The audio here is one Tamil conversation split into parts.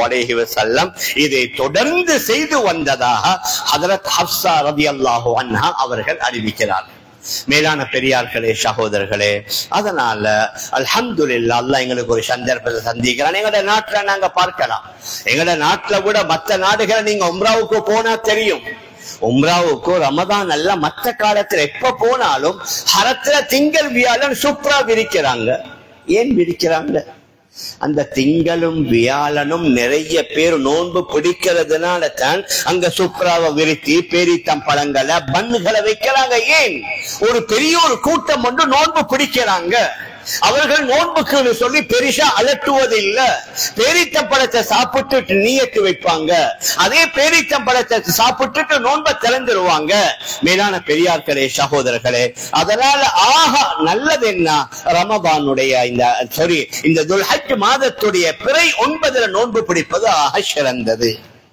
அலைஹி வஸல்லம் இதை தொடர்ந்து செய்து வந்ததாக ஹதரத் ஹப்ஸா ரலியல்லாஹு அன்ஹா அவர்கள் அறிவிக்கிறார்கள் மேலான பெரியார்களே சகோதரர்களே அதனால அல்ஹம்துலில்லாஹ் அல்லாஹ் எங்களுக்கு ஒரு சந்தர்ப்பத்தை சந்திக்கிறான் எங்களோட நாட்டுல நாங்க பார்க்கலாம் எங்களோட நாட்டுல கூட மத்த நாடுகளை நீங்க உம்ராவுக்கு போனா தெரியும் உம்ராவுக்கு ரமதான் அல்ல மத்த காலத்துல எப்ப போனாலும் ஹரத்துல திங்கள் வியாழன் சூப்பரா விரிக்கிறாங்க ஏன் விரிக்கிறாங்க அந்த திங்களும் வியாழனும் நிறைய பேர் நோன்பு பிடிக்கிறதுனால தான் அங்க சுப்ராவை விரித்தி பேரித்தம் பழங்களை பண்ணுகளை வைக்கிறாங்க ஏன் ஒரு பெரிய ஒரு கூட்டம் ஒன்று நோன்பு பிடிக்கிறாங்க அவர்கள் நோன்புக்குன்னு சொல்லி பெருசா அலட்டுவது இல்ல பேரித்தம் பழத்தை சாப்பிட்டுட்டு நீயத்து வைப்பாங்க அதே பேரித்தம் பழத்தை சாப்பிட்டுட்டு நோன்பை திறந்துருவாங்க மேலான பெரியார்களே சகோதரர்களே அதனால ஆஹா நல்லது என்ன ரமபானுடைய இந்த சாரி இந்த துல்ஹஜ் மாதத்துடைய பிறை ஒன்பதுல நோன்பு பிடிப்பது ஆக சிறந்தது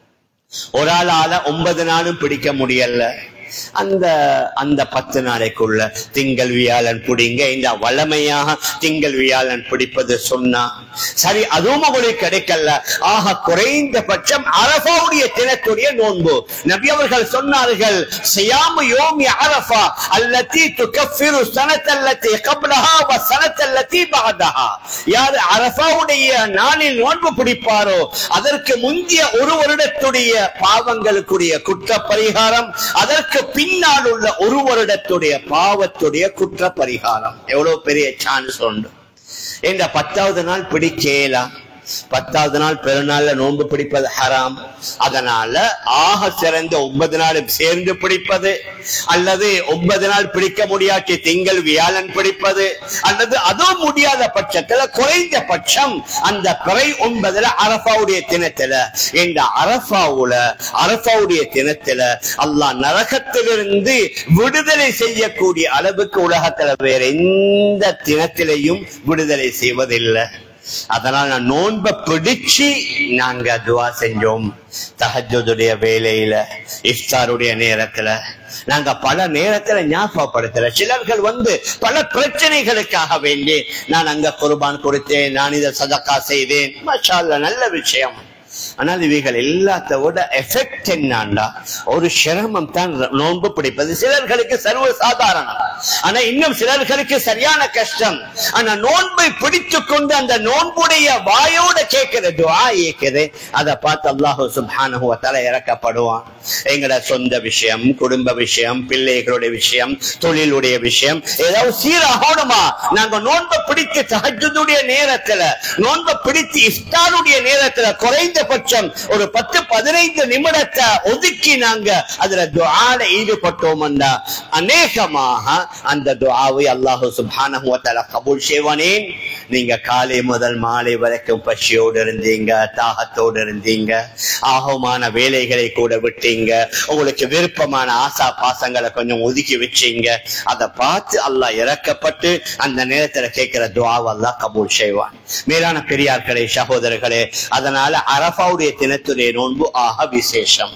ஒரு ஆளால ஒன்பது நாளும் பிடிக்க முடியல அந்த அந்த பத்து நாளைக்குள்ள திங்கள் வியாழன் பிடிங்க இந்த வளமையாக திங்கள் வியாழன் பிடிப்பது சொன்னா சரி அதுவும் உங்களுக்கு கிடைக்கல ஆக குறைந்தபட்சம் அரபாவுடைய தினத்துடைய நோன்பு நபி அவர்கள் சொன்னார்கள் சியாமு யோமி அரபா அல்லத்தி துகஃபிரு சனத்தல்லத்தி கப்லஹா வ சனத்தல்லத்தி பஅதஹா யார் அரபாவுடைய நாளில் நோன்பு பிடிப்பாரோ அதற்கு முந்திய ஒரு வருடத்துடைய பாவங்களுக்குரிய குற்ற பரிகாரம் அதற்கு பின்னால் உள்ள ஒரு வருடத்துடைய பாவத்துடைய குற்ற பரிகாரம் எவ்வளவு பெரிய சான்ஸ் உண்டு இந்த பத்தாவது நாள் பிடிக்கலாம் பத்தாவது நாள் பெருநாள்ல நோன்பு பிடிப்பது ஹராம் அதனால ஆக சிறந்த ஒன்பது நாள் சேர்ந்து பிடிப்பது அல்லது ஒன்பது நாள் பிடிக்க முடியாட்டி திங்கள் வியாழன் பிடிப்பது அல்லது அதுவும் முடியாத பட்சத்துல குறைந்த பட்சம் அந்த பிறை ஒன்பதுல அரபாவுடைய தினத்துல இந்த அரபாவுல அரபாவுடைய தினத்துல அல்லாஹ் நரகத்திலிருந்து விடுதலை செய்யக்கூடிய அளவுக்கு உலகத்துல வேற எந்த தினத்திலையும் விடுதலை செய்வதில்லை அதனால நான் நோன்பை பிடிச்சு நாங்க துவா செஞ்சோம் தஹஜுடைய வேலையில இஃப்தாருடைய நேரத்துல நாங்க பல நேரத்துல ஞாபகப்படுத்தல சிலர்கள் வந்து பல பிரச்சனைகளுக்காக வேண்டி நான் அங்க குர்பான் கொடுத்தேன் நான் இதை சதக்கா செய்தேன் மஷா அல்லாஹ், நல்ல விஷயம் ஆனால் இவைகள் எல்லாத்த விட எஃபெக்ட் என்னண்டா ஒரு சிரமம் தான் நோன்பு பிடிப்பது சிலர்களுக்கு சர்வ சாதாரணம் ஆனா இன்னும் சிலர்களுக்கு சரியான கஷ்டம் ஆனா நோன்பை பிடித்துக் கொண்டு அந்த நோன்புடைய வாயோட கேட்கிற துவா ஏக்குது அதை பார்த்து அல்லாஹு சுப்ஹானஹு வ தஆலா இறக்கப்படுவான் எங்கட சொந்த விஷயம் குடும்ப விஷயம் பிள்ளைகளுடைய விஷயம் தொழிலுடைய விஷயம் ஏதாவது சீராகணுமா நாங்க நோன்பை பிடித்து தஹஜ்ஜுடைய நேரத்துல நோன்பை பிடித்து இஃப்தாருடைய நேரத்துல குறைந்தபட்சம் ஒரு பத்து பதினைந்து நிமிடத்தை ஒதுக்கி நாங்க அதுல துஆல ஈடுபட்டோம்னா அநேகமாக அந்த துஆவை அல்லாஹ் சுப்ஹானஹு வ தஆலா கபூல் செய்வானேன் நீங்க காலை முதல் மாலை வரைக்கும் பசியோடு இருந்தீங்க தாகத்தோடு இருந்தீங்க ஆகமான வேலைகளை கூட விட்டீங்க உங்களுக்கு விருப்பமான ஆசா பாசங்களை கொஞ்சம் ஒதுக்கி வச்சீங்க அதை பார்த்து அல்லாஹ் இறக்கப்பட்டு அந்த நேரத்துல கேட்கிற துஆவை அல்லாஹ் கபூல் செய்வான் மேலான பெரியார்களே சகோதரர்களே அதனால அரபாவுடைய தினத்துடைய நோன்பு ஆக விசேஷம்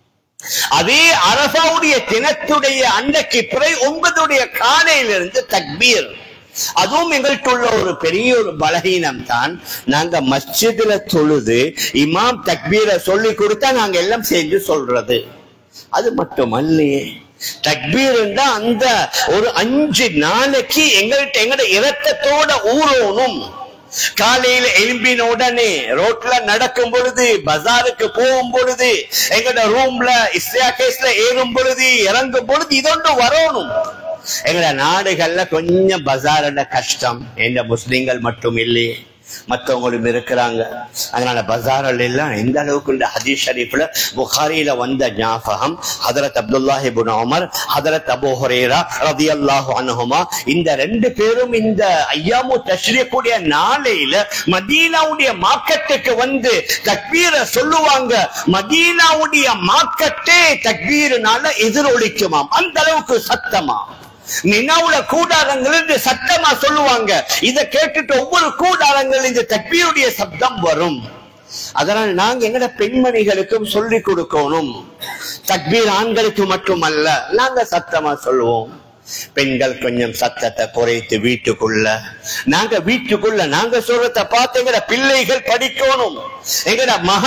அதே அரபாவுடைய தினத்துடைய அன்றைக்கு பிறை ஒன்பதுடைய காலையிலிருந்து தக்பீர் அதுவும் எங்கள்கிட்ட உள்ள ஒரு பெரிய ஒரு பலகீனம் தான் நாங்க மஸ்ஜிதுல தொழுது இமாம் தக்பீரை சொல்லி கொடுத்தா நாங்க எல்லாம் சேர்ந்து சொல்றது அது மட்டுமல்லையே தக்பீர் அந்த ஒரு அஞ்சு நாளைக்கு எங்கள்கிட்ட எங்கட இரத்தத்தோட ஊறணும் காலையில எழும்பின உடனே ரோட்ல நடக்கும் பொழுது பஜாருக்கு போகும் பொழுது எங்கட ரூம்ல இஸ்லியா கேஸ்ல ஏறும் பொழுது இறங்கும் பொழுது இதொன்று வரணும் எங்கட நாடுகள்ல கொஞ்சம் பஜார்ல கஷ்டம் எந்த முஸ்லிம்கள் மட்டும் இல்லையே மற்றவங்களும் இருக்கிறாங்க அதனால பஜாரில் எல்லாம் எந்த அளவுக்கு இந்த ஹதீஸ் ஷரீஃப்ல புகாரியில வந்த ஞாபகம் ஹதரத் அப்துல்லாஹி இப்னு உமர் ஹதரத் அபூ ஹுரைரா ரலியல்லாஹு அன்ஹுமா இந்த ரெண்டு பேரும் இந்த ஐயாமு தஷ்ரீக்குடைய நாளையில மதீனாவுடைய மார்க்கெட்டுக்கு வந்து தக்பீரை சொல்லுவாங்க மதீனாவுடைய மார்க்கெட்டே தக்பீர்னால எதிரொலிக்குமாம் அந்த அளவுக்கு சத்தமா மினாவுல கூடாரங்கள் சத்தமா சொல்லுவாங்க இத கேட்டுட்டு ஒவ்வொரு கூடாரங்கள் இந்த தக்பீருடைய சப்தம் வரும் அதனால் நாங்க எங்கட பெண்மணிகளுக்கும் சொல்லி கொடுக்கணும் தக்பீர் ஆண்களுக்கு மட்டுமல்ல நாங்க சத்தமா சொல்லுவோம் பெண்கள் கொஞ்சம் சத்தத்தை குறைத்து வீட்டுக்குள்ள நாங்க வீட்டுக்குள்ள நாங்க சொல்றத பார்த்து எங்கட பிள்ளைகள் படிக்கணும் எங்கட மக